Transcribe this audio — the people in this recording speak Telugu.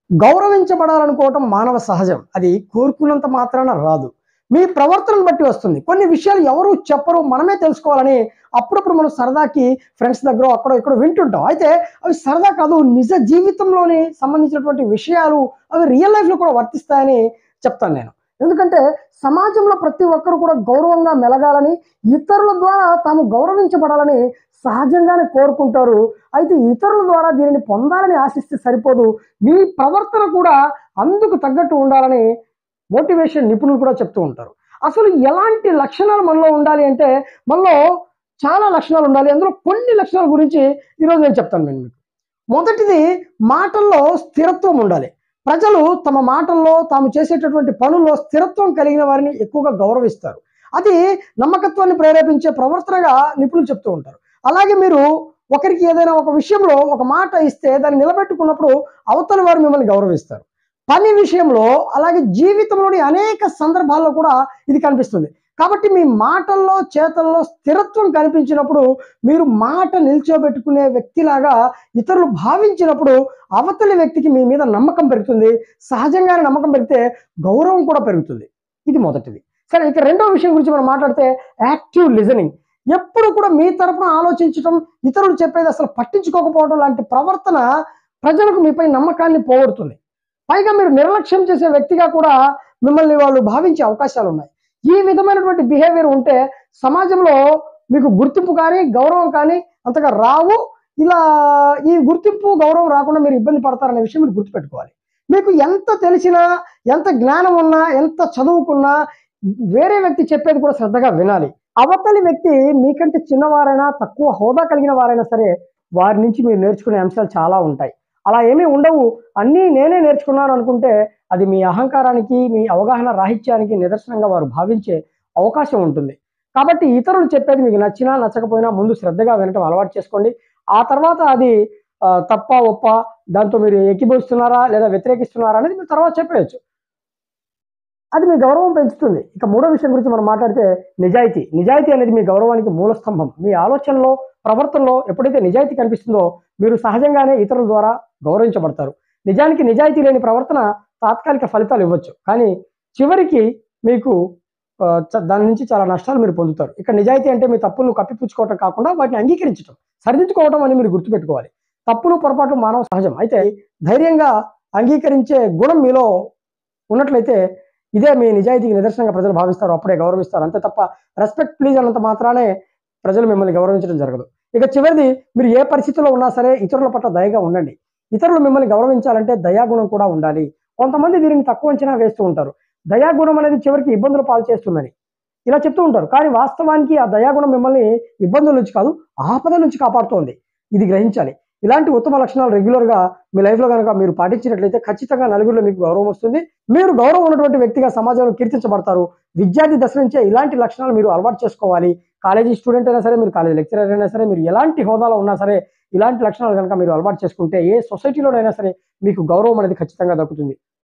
గౌరవించబడాలనుకోవటం మానవ సహజం అది కోరుకున్నంత మాత్రాన రాదు మీ ప్రవర్తనను బట్టి వస్తుంది కొన్ని విషయాలు ఎవరు చెప్పరు మనమే తెలుసుకోవాలని అప్పుడప్పుడు మనం సరదాకి ఫ్రెండ్స్ దగ్గర అక్కడ ఇక్కడ వింటుంటాం అయితే అవి సరదా కాదు నిజ జీవితంలోని సంబంధించినటువంటి విషయాలు అవి రియల్ లైఫ్లో కూడా వర్తిస్తాయని చెప్తాను నేను ఎందుకంటే సమాజంలో ప్రతి ఒక్కరు కూడా గౌరవంగా మెలగాలని ఇతరుల ద్వారా తాము గౌరవించబడాలని సహజంగానే కోరుకుంటారు అయితే ఇతరుల ద్వారా దీనిని పొందాలని ఆశిస్తే సరిపోదు మీ ప్రవర్తన కూడా అందుకు తగ్గట్టు ఉండాలని మోటివేషన్ నిపుణులు కూడా చెప్తూ ఉంటారు అసలు ఎలాంటి లక్షణాలు మనలో ఉండాలి అంటే మనలో చాలా లక్షణాలు ఉండాలి అందులో కొన్ని లక్షణాల గురించి ఈరోజు నేను చెప్తాను నేను మీకు మొదటిది మాటల్లో స్థిరత్వం ఉండాలి ప్రజలు తమ మాటల్లో తాము చేసేటటువంటి పనుల్లో స్థిరత్వం కలిగిన వారిని ఎక్కువగా గౌరవిస్తారు అది నమ్మకత్వాన్ని ప్రేరేపించే ప్రవర్తనగా నిపుణులు చెప్తూ ఉంటారు అలాగే మీరు ఒకరికి ఏదైనా ఒక విషయంలో ఒక మాట ఇస్తే దాన్ని నిలబెట్టుకున్నప్పుడు అవతల వారు మిమ్మల్ని గౌరవిస్తారు పని విషయంలో అలాగే జీవితంలోని అనేక సందర్భాల్లో కూడా ఇది కనిపిస్తుంది కాబట్టి మీ మాటల్లో చేతల్లో స్థిరత్వం కనిపించినప్పుడు మీరు మాట నిల్చోబెట్టుకునే వ్యక్తిలాగా ఇతరులు భావించినప్పుడు అవతలి వ్యక్తికి మీ మీద నమ్మకం పెరుగుతుంది సహజంగానే నమ్మకం పెరిగితే గౌరవం కూడా పెరుగుతుంది ఇది మొదటిది సరే ఇక రెండో విషయం గురించి మనం మాట్లాడితే యాక్టివ్ లిజనింగ్ ఎప్పుడు కూడా మీ తరపున ఆలోచించడం ఇతరులు చెప్పేది అసలు పట్టించుకోకపోవడం లాంటి ప్రవర్తన ప్రజలకు మీపై నమ్మకాన్ని పోగొడుతుంది పైగా మీరు నిర్లక్ష్యం చేసే వ్యక్తిగా కూడా మిమ్మల్ని వాళ్ళు భావించే అవకాశాలు ఉన్నాయి ఈ విధమైనటువంటి బిహేవియర్ ఉంటే సమాజంలో మీకు గుర్తింపు కానీ గౌరవం కానీ అంతగా రావు ఇలా ఈ గుర్తింపు గౌరవం రాకుండా మీరు ఇబ్బంది పడతారనే విషయం మీరు గుర్తుపెట్టుకోవాలి మీకు ఎంత తెలిసినా ఎంత జ్ఞానం ఉన్నా ఎంత చదువుకున్నా వేరే వ్యక్తి చెప్పేది కూడా శ్రద్ధగా వినాలి అవతలి వ్యక్తి మీకంటే చిన్నవారైనా తక్కువ హోదా కలిగిన వారైనా సరే వారి నుంచి మీరు నేర్చుకునే అంశాలు చాలా ఉంటాయి అలా ఏమీ ఉండవు అన్నీ నేనే నేర్చుకున్నాను అనుకుంటే అది మీ అహంకారానికి మీ అవగాహన రాహిత్యానికి నిదర్శనంగా వారు భావించే అవకాశం ఉంటుంది కాబట్టి ఇతరులు చెప్పేది మీకు నచ్చినా నచ్చకపోయినా ముందు శ్రద్ధగా వినటం అలవాటు చేసుకోండి ఆ తర్వాత అది ఆ, తప్ప ఒప్ప దాంతో మీరు ఎక్కిపోస్తున్నారా లేదా వ్యతిరేకిస్తున్నారా అనేది మీరు తర్వాత చెప్పేయచ్చు అది మీ గౌరవం పెంచుతుంది ఇక మూడో విషయం గురించి మనం మాట్లాడితే నిజాయితీ నిజాయితీ అనేది మీ గౌరవానికి మూల స్తంభం మీ ఆలోచనలో ప్రవర్తనలో ఎప్పుడైతే నిజాయితీ కనిపిస్తుందో మీరు సహజంగానే ఇతరుల ద్వారా గౌరవించబడతారు నిజానికి నిజాయితీ లేని ప్రవర్తన తాత్కాలిక ఫలితాలు ఇవ్వచ్చు కానీ చివరికి మీకు ఆ, చ- దాని నుంచి చాలా నష్టాలు మీరు పొందుతారు ఇక నిజాయితీ అంటే మీ తప్పులను కప్పిపుచ్చుకోవటం కాకుండా వాటిని అంగీకరించడం సరిదిద్దుకోవడం అని మీరు గుర్తుపెట్టుకోవాలి తప్పులు పొరపాటు మానవ సహజం అయితే ధైర్యంగా అంగీకరించే గుణం మీలో ఉన్నట్లయితే ఇదే మీ నిజాయితీకి నిదర్శనంగా ప్రజలు భావిస్తారు అప్పుడే గౌరవిస్తారు అంతే తప్ప రెస్పెక్ట్ ప్లీజ్ అన్నంత మాత్రానే ప్రజలు మిమ్మల్ని గౌరవించడం జరగదు ఇక చివరిది మీరు ఏ పరిస్థితిలో ఉన్నా సరే ఇతరుల పట్ల దయగా ఉండండి ఇతరులు మిమ్మల్ని గౌరవించాలంటే దయాగుణం కూడా ఉండాలి కొంతమంది దీనిని తక్కువ అంచనా వేస్తూ ఉంటారు దయాగుణం అనేది చివరికి ఇబ్బందులు పాలు చేస్తుందని ఇలా చెప్తూ ఉంటారు కానీ వాస్తవానికి ఆ దయాగుణం మిమ్మల్ని ఇబ్బందుల నుంచి కాదు ఆపద నుంచి కాపాడుతోంది ఇది గ్రహించాలి ఇలాంటి ఉత్తమ లక్షణాలు రెగ్యులర్ గా మీ లైఫ్ లో కనుక మీరు పాటించినట్లయితే ఖచ్చితంగా నలుగురిలో మీకు గౌరవం వస్తుంది మీరు గౌరవం ఉన్నటువంటి వ్యక్తిగా సమాజంలో కీర్తించబడతారు విద్యార్థి దశ నుంచే ఇలాంటి లక్షణాలు మీరు అలవాటు చేసుకోవాలి కాలేజీ స్టూడెంట్ అయినా సరే మీరు కాలేజీ లెక్చరర్ అయినా సరే మీరు ఎలాంటి హోదాలో ఉన్నా సరే ఇలాంటి లక్షణాలు కనుక మీరు అలవాటు చేసుకుంటే ఏ సొసైటీలోనైనా సరే మీకు గౌరవం అనేది ఖచ్చితంగా దక్కుతుంది